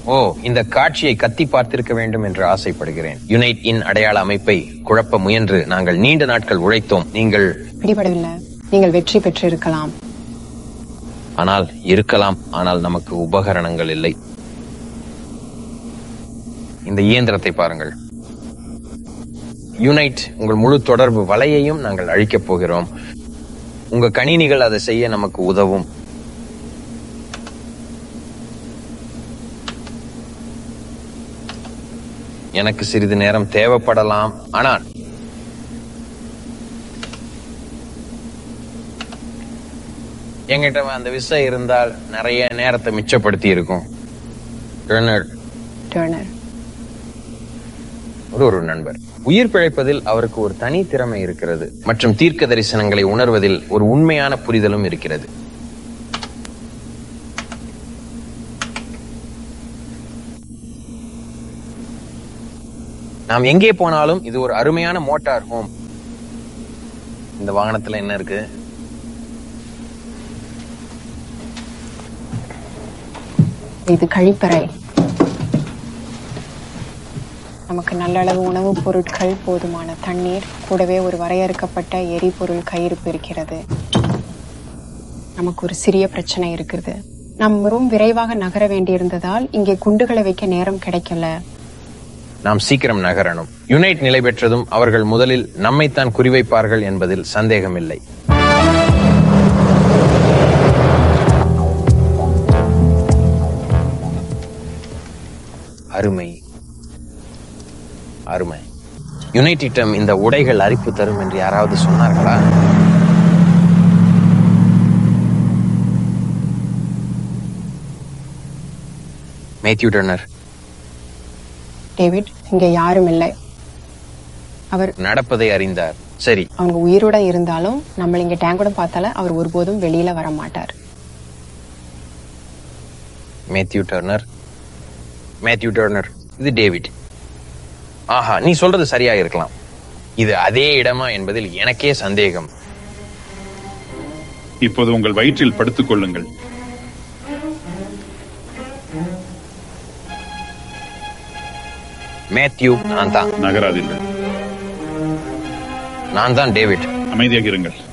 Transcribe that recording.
ஓ இந்த காட்சியை கத்தி பார்த்திருக்க வேண்டும் என்று ஆசைப்படுகிறேன் யுனைட் இன் அடையாள அமைப்பை குழப்ப முயன்று நாங்கள் நீண்ட நாட்கள் உழைத்தோம் நீங்கள் பிடிபடவில்லை நீங்கள் வெற்றி பெற்றிருக்கலாம் ஆனால் இருக்கலாம் ஆனால் நமக்கு உபகரணங்கள் இல்லை இந்த இயந்திரத்தை பாருங்கள் யுனைட் உங்கள் முழு தொடர்பு வலையையும் நாங்கள் அழிக்கப் போகிறோம் உங்க கணினிகள் அதை செய்ய நமக்கு உதவும் எனக்கு சிறிது நேரம் தேவைப்படலாம் ஆனால் என்கிட்ட அந்த விசை இருந்தால் நிறைய நேரத்தை மிச்சப்படுத்தி இருக்கும் டர்னர் டர்னர் ஒரு ஒரு நண்பர் உயிர் பிழைப்பதில் அவருக்கு ஒரு தனி திறமை இருக்கிறது மற்றும் தீர்க்க தரிசனங்களை உணர்வதில் ஒரு உண்மையான புரிதலும் இருக்கிறது நாம் எங்கே போனாலும் இது ஒரு அருமையான மோட்டார் ஹோம் இந்த வாகனத்துல என்ன இருக்கு இது கழிப்பறை நமக்கு நல்ல அளவு உணவுப் பொருட்கள் போதுமான தண்ணீர் கூடவே ஒரு வரையறுக்கப்பட்ட எரிபொருள் கையிருப்பு இருக்கிறது நமக்கு ஒரு சிறிய பிரச்சனை இருக்குது நாம் மிகவும் விரைவாக நகர வேண்டியிருந்ததால் இங்கே குண்டுகளை வைக்க நேரம் கிடைக்கல நாம் சீக்கிரம் நகரணும் யுனைட் நிலை பெற்றதும் அவர்கள் முதலில் நம்மைத்தான் குறிவைப்பார்கள் என்பதில் சந்தேகமில்லை அருமை அருமை யுனைட்டிடம் இந்த உடைகள் அரிப்பு தரும் என்று யாராவது சொன்னார்களா மேத்யூ டர்னர் டேவிட் இங்கே யாரும் இல்லை அவர் நடப்பதை அறிந்தார் சரி அவங்க உயிரோட இருந்தாலும் நம்ம இங்க டேங்கோட பார்த்தால அவர் ஒருபோதும் வெளியில வர மாட்டார் மேத்யூ டர்னர் மேத்யூ டர்னர் இது டேவிட் ஆஹா நீ சொல்றது சரியா இருக்கலாம் இது அதே இடமா என்பதில் எனக்கே சந்தேகம் இப்போது உங்கள் வயிற்றில் படுத்துக் கொள்ளுங்கள் மேத்யூ நான் தான் நகராதீர்கள் நான் தான் டேவிட் அமைதியாக இருங்கள்